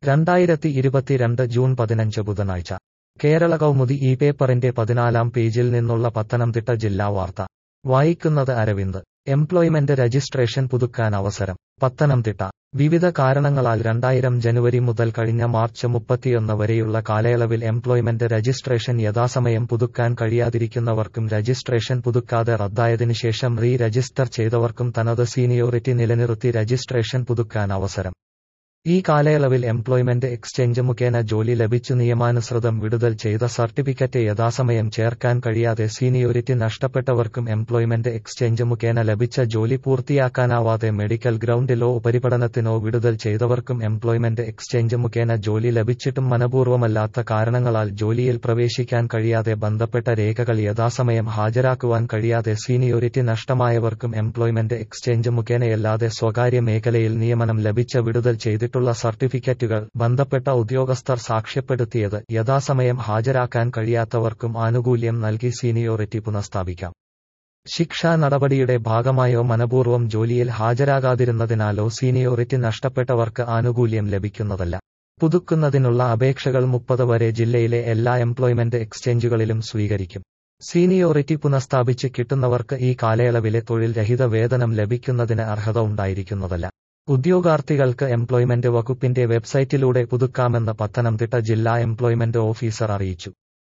രണ്ടായിരത്തി ഇരുപത്തിരണ്ട് ജൂൺ പതിനഞ്ച് ബുധനാഴ്ച കേരള കൗമുദി ഈ പേപ്പറിന്റെ പതിനാലാം പേജിൽ നിന്നുള്ള പത്തനംതിട്ട ജില്ലാ വാർത്ത വായിക്കുന്നത് അരവിന്ദ് എംപ്ലോയ്മെന്റ് രജിസ്ട്രേഷൻ പുതുക്കാൻ അവസരം പത്തനംതിട്ട വിവിധ കാരണങ്ങളാൽ രണ്ടായിരം ജനുവരി മുതൽ കഴിഞ്ഞ മാർച്ച് മുപ്പത്തിയൊന്ന് വരെയുള്ള കാലയളവിൽ എംപ്ലോയ്മെന്റ് രജിസ്ട്രേഷൻ യഥാസമയം പുതുക്കാൻ കഴിയാതിരിക്കുന്നവർക്കും രജിസ്ട്രേഷൻ പുതുക്കാതെ റദ്ദായതിനു ശേഷം റീ രജിസ്റ്റർ ചെയ്തവർക്കും തനത് സീനിയോറിറ്റി നിലനിർത്തി രജിസ്ട്രേഷൻ പുതുക്കാൻ അവസരം ഈ കാലയളവിൽ എംപ്ലോയ്മെന്റ് എക്സ്ചേഞ്ച് മുഖേന ജോലി ലഭിച്ചു നിയമാനുസൃതം വിടുതൽ ചെയ്ത സർട്ടിഫിക്കറ്റ് യഥാസമയം ചേർക്കാൻ കഴിയാതെ സീനിയോറിറ്റി നഷ്ടപ്പെട്ടവർക്കും എംപ്ലോയ്മെന്റ് എക്സ്ചേഞ്ച് മുഖേന ലഭിച്ച ജോലി പൂർത്തിയാക്കാനാവാതെ മെഡിക്കൽ ഗ്രൗണ്ടിലോ ഉപരിപഠനത്തിനോ വിടുതൽ ചെയ്തവർക്കും എംപ്ലോയ്മെന്റ് എക്സ്ചേഞ്ച് മുഖേന ജോലി ലഭിച്ചിട്ടും മനപൂർവ്വമല്ലാത്ത കാരണങ്ങളാൽ ജോലിയിൽ പ്രവേശിക്കാൻ കഴിയാതെ ബന്ധപ്പെട്ട രേഖകൾ യഥാസമയം ഹാജരാക്കുവാൻ കഴിയാതെ സീനിയോറിറ്റി നഷ്ടമായവർക്കും എംപ്ലോയ്മെന്റ് എക്സ്ചേഞ്ച് മുഖേനയല്ലാതെ സ്വകാര്യ മേഖലയിൽ നിയമനം ലഭിച്ച വിടുതൽ ചെയ്തിട്ടുള്ള സർട്ടിഫിക്കറ്റുകൾ ബന്ധപ്പെട്ട ഉദ്യോഗസ്ഥർ സാക്ഷ്യപ്പെടുത്തിയത് യഥാസമയം ഹാജരാക്കാൻ കഴിയാത്തവർക്കും ആനുകൂല്യം നൽകി സീനിയോറിറ്റി പുനഃസ്ഥാപിക്കാം ശിക്ഷാ നടപടിയുടെ ഭാഗമായോ മനപൂർവ്വം ജോലിയിൽ ഹാജരാകാതിരുന്നതിനാലോ സീനിയോറിറ്റി നഷ്ടപ്പെട്ടവർക്ക് ആനുകൂല്യം ലഭിക്കുന്നതല്ല പുതുക്കുന്നതിനുള്ള അപേക്ഷകൾ മുപ്പത് വരെ ജില്ലയിലെ എല്ലാ എംപ്ലോയ്മെന്റ് എക്സ്ചേഞ്ചുകളിലും സ്വീകരിക്കും സീനിയോറിറ്റി പുനഃസ്ഥാപിച്ച് കിട്ടുന്നവർക്ക് ഈ കാലയളവിലെ തൊഴിൽ രഹിത വേതനം ലഭിക്കുന്നതിന് അർഹത ഉണ്ടായിരിക്കുന്നതല്ല ഉദ്യോഗാർത്ഥികൾക്ക് എംപ്ലോയ്മെന്റ് വകുപ്പിന്റെ വെബ്സൈറ്റിലൂടെ പുതുക്കാമെന്ന് പത്തനംതിട്ട ജില്ലാ എംപ്ലോയ്മെന്റ് ഓഫീസർ അറിയിച്ചു